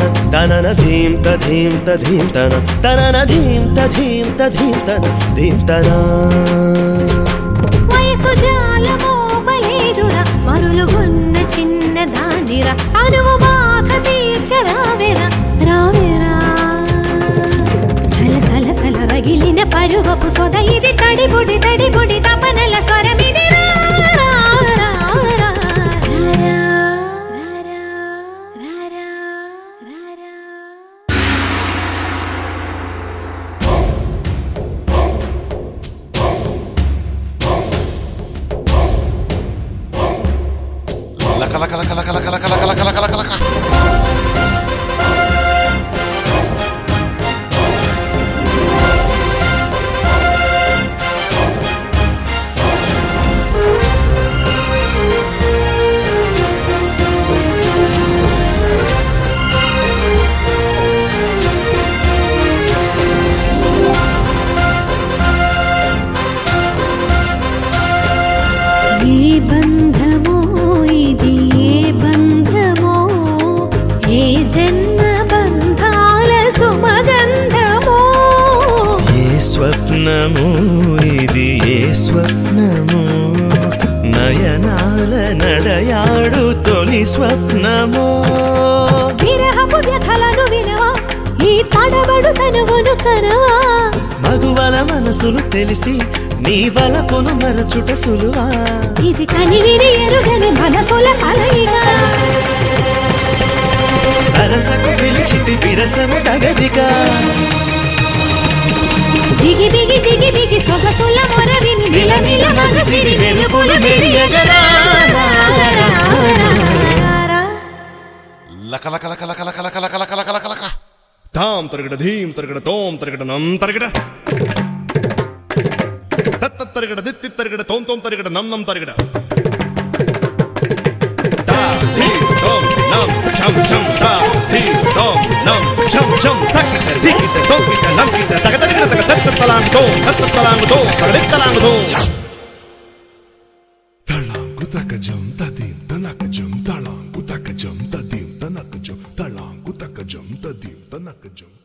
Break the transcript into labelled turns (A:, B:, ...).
A: తన తనన ధీం తధీం తధీం తన తనన ధీం తధీం తధీం తన ధీం తనా
B: వయసు జాలమోపలేదురా మరులుగొన్న చిన్న దానిరా అనువు బాధ తీర్చరావెరా రావెరా సల సల సల రగిలిన పరువపు సొద ఇది తడిబుడి తడిబుడి తపనల స్వరమిది రా, రా, రా, రా, రా, రా, రా, రా, రా.
C: లక లక లక లక లక లక లక లక లక లక లక
B: ఏ బంధమో ఇది ఏ బంధమో ఏ జన్మ బంధాల సుమగంధమో
A: ఏ స్వప్నము ఇది ఏ స్వప్నము నయనాల నడయాడు తొలి స్వప్నము
B: విరహపు వ్యథలను వినవా ఈ తడబడు తనువును కనవా
A: మగువల మనసులు తెలిసి నీ వలపును మరచుట సులువా
B: ఇది కనివిని ఎరుగని మనసుల కలయిక
A: సరసకు పిలిచితి విరసము తగదిగా
B: దిగి బిగి దిగి బిగి సొగసుల మొరవిని నిల నిల మగసిరి వెలుగులు మెరియగరా
C: లక లక లక లక లక లక లక లక లక లక లక
D: తాం తరగడ ధీం తరగడ తోం తరగడ నం తరగడ తత్త తరగడ దిత్తి తరగడ తోం తోం తరగడ నం నం తరగడ తా ధీం తోం నం ఛం ఛం తా ధీం తోం నం ఛం ఛం తక్కిట దిక్కిట తోకిట నంకిట తగ తరగడ తగ తత్త తలాంగు తోం తత్త తలాంగు తోం తగడి తలాంగు తోం
E: తళాంకు తకజం తదీం తనకజం తళాంకు తకజం తదీం తనకజం తళాంకు తకజం తదీం తనకజం